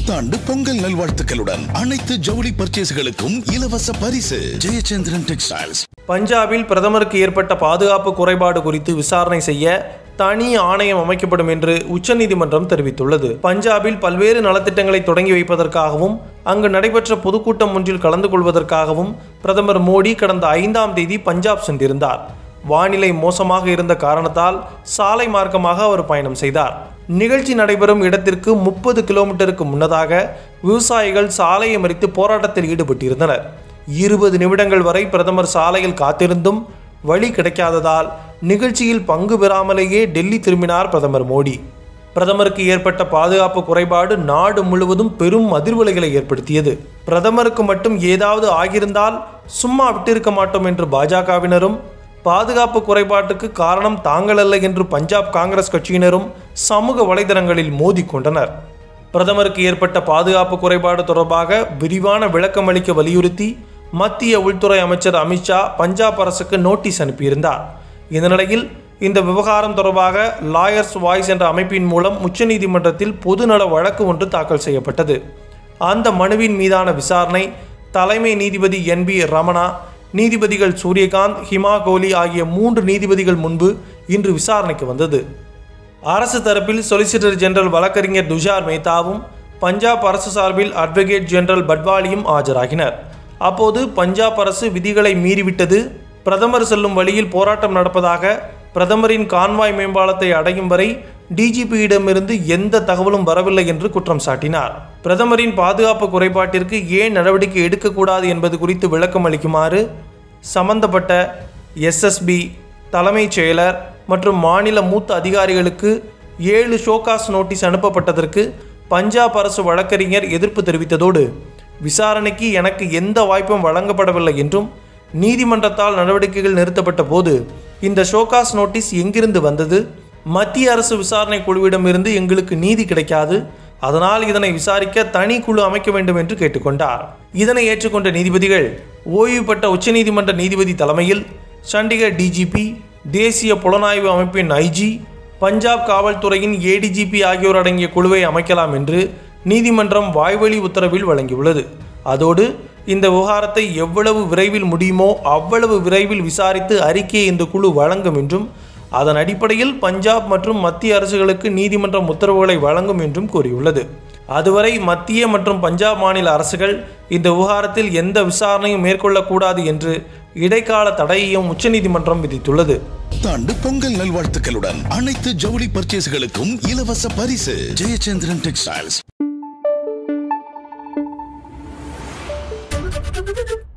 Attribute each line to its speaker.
Speaker 1: புத்தாண்டு பொங்கல் நல்வாழ்த்துக்களுடன் அனைத்து ஜவுளி பர்ச்சேஸ்களுக்கும் இலவச பரிசு ஜெயச்சந்திரன் டெக்ஸ்டைல்ஸ்
Speaker 2: பஞ்சாபில் பிரதமருக்கு ஏற்பட்ட பாதுகாப்பு குறைபாடு குறித்து விசாரணை செய்ய தனி ஆணையம் அமைக்கப்படும் என்று உச்சநீதிமன்றம் தெரிவித்துள்ளது பஞ்சாபில் பல்வேறு நலத்திட்டங்களை தொடங்கி வைப்பதற்காகவும் அங்கு நடைபெற்ற பொதுக்கூட்டம் ஒன்றில் கலந்து கொள்வதற்காகவும் பிரதமர் மோடி கடந்த ஐந்தாம் தேதி பஞ்சாப் சென்றிருந்தார் வானிலை மோசமாக இருந்த காரணத்தால் சாலை மார்க்கமாக அவர் பயணம் செய்தார் நிகழ்ச்சி நடைபெறும் இடத்திற்கு முப்பது கிலோமீட்டருக்கு முன்னதாக விவசாயிகள் சாலையை மறித்து போராட்டத்தில் ஈடுபட்டிருந்தனர் இருபது நிமிடங்கள் வரை பிரதமர் சாலையில் காத்திருந்தும் வழி கிடைக்காததால் நிகழ்ச்சியில் பங்கு பெறாமலேயே டெல்லி திரும்பினார் பிரதமர் மோடி பிரதமருக்கு ஏற்பட்ட பாதுகாப்பு குறைபாடு நாடு முழுவதும் பெரும் அதிர்வலைகளை ஏற்படுத்தியது பிரதமருக்கு மட்டும் ஏதாவது ஆகியிருந்தால் சும்மா விட்டிருக்க மாட்டோம் என்று பாஜகவினரும் பாதுகாப்பு குறைபாட்டுக்கு காரணம் தாங்கள் அல்ல என்று பஞ்சாப் காங்கிரஸ் கட்சியினரும் சமூக வலைதளங்களில் மோதிக்கொண்டனர் பிரதமருக்கு ஏற்பட்ட பாதுகாப்பு குறைபாடு தொடர்பாக விரிவான விளக்கம் அளிக்க வலியுறுத்தி மத்திய உள்துறை அமைச்சர் அமித்ஷா பஞ்சாப் அரசுக்கு நோட்டீஸ் அனுப்பியிருந்தார் இந்த நிலையில் இந்த விவகாரம் தொடர்பாக லாயர்ஸ் வாய்ஸ் என்ற அமைப்பின் மூலம் உச்சநீதிமன்றத்தில் பொதுநல வழக்கு ஒன்று தாக்கல் செய்யப்பட்டது அந்த மனுவின் மீதான விசாரணை தலைமை நீதிபதி என் பி ரமணா நீதிபதிகள் சூரியகாந்த் ஹிமா கோலி ஆகிய மூன்று நீதிபதிகள் முன்பு இன்று விசாரணைக்கு வந்தது அரசு தரப்பில் சொலிசிட்டர் ஜெனரல் வழக்கறிஞர் துஷார் மேத்தாவும் பஞ்சாப் அரசு சார்பில் அட்வொகேட் ஜெனரல் பட்வாலியும் ஆஜராகினர் அப்போது பஞ்சாப் அரசு விதிகளை மீறிவிட்டது பிரதமர் செல்லும் வழியில் போராட்டம் நடப்பதாக பிரதமரின் கான்வாய் மேம்பாலத்தை அடையும் வரை டிஜிபியிடமிருந்து எந்த தகவலும் வரவில்லை என்று குற்றம் சாட்டினார் பிரதமரின் பாதுகாப்பு குறைபாட்டிற்கு ஏன் நடவடிக்கை எடுக்கக்கூடாது என்பது குறித்து விளக்கம் அளிக்குமாறு சம்பந்தப்பட்ட எஸ்எஸ்பி தலைமைச் செயலர் மற்றும் மாநில மூத்த அதிகாரிகளுக்கு ஏழு ஷோகாஸ் நோட்டீஸ் அனுப்பப்பட்டதற்கு பஞ்சாப் அரசு வழக்கறிஞர் எதிர்ப்பு தெரிவித்ததோடு விசாரணைக்கு எனக்கு எந்த வாய்ப்பும் வழங்கப்படவில்லை என்றும் நீதிமன்றத்தால் நடவடிக்கைகள் நிறுத்தப்பட்ட போது இந்த ஷோகாஸ் நோட்டீஸ் எங்கிருந்து வந்தது மத்திய அரசு விசாரணை குழுவிடமிருந்து எங்களுக்கு நீதி கிடைக்காது அதனால் இதனை விசாரிக்க தனி குழு அமைக்க வேண்டும் என்று கேட்டுக்கொண்டார் இதனை ஏற்றுக்கொண்ட நீதிபதிகள் ஓய்வு பெற்ற உச்சநீதிமன்ற நீதிபதி தலைமையில் சண்டிகர் டிஜிபி தேசிய புலனாய்வு அமைப்பின் ஐஜி பஞ்சாப் காவல்துறையின் ஏடிஜிபி ஆகியோர் அடங்கிய குழுவை அமைக்கலாம் என்று நீதிமன்றம் வாய்வழி உத்தரவில் வழங்கியுள்ளது அதோடு இந்த விவகாரத்தை எவ்வளவு விரைவில் முடியுமோ அவ்வளவு விரைவில் விசாரித்து அறிக்கையை இந்த குழு வழங்கும் என்றும் அதன் அடிப்படையில் பஞ்சாப் மற்றும் மத்திய அரசுகளுக்கு நீதிமன்றம் உத்தரவுகளை வழங்கும் என்றும் கூறியுள்ளது அதுவரை மத்திய மற்றும் பஞ்சாப் மாநில அரசுகள் இந்த விவகாரத்தில் எந்த விசாரணையும் மேற்கொள்ளக்கூடாது என்று இடைக்கால தடையையும் உச்சநீதிமன்றம் விதித்துள்ளது
Speaker 1: புத்தாண்டு பொங்கல் நல்வாழ்த்துக்களுடன் அனைத்து ஜவுளி பர்ச்சேஸ்களுக்கும் இலவச பரிசு ஜெயச்சந்திரன் டெக்ஸ்டைல்ஸ்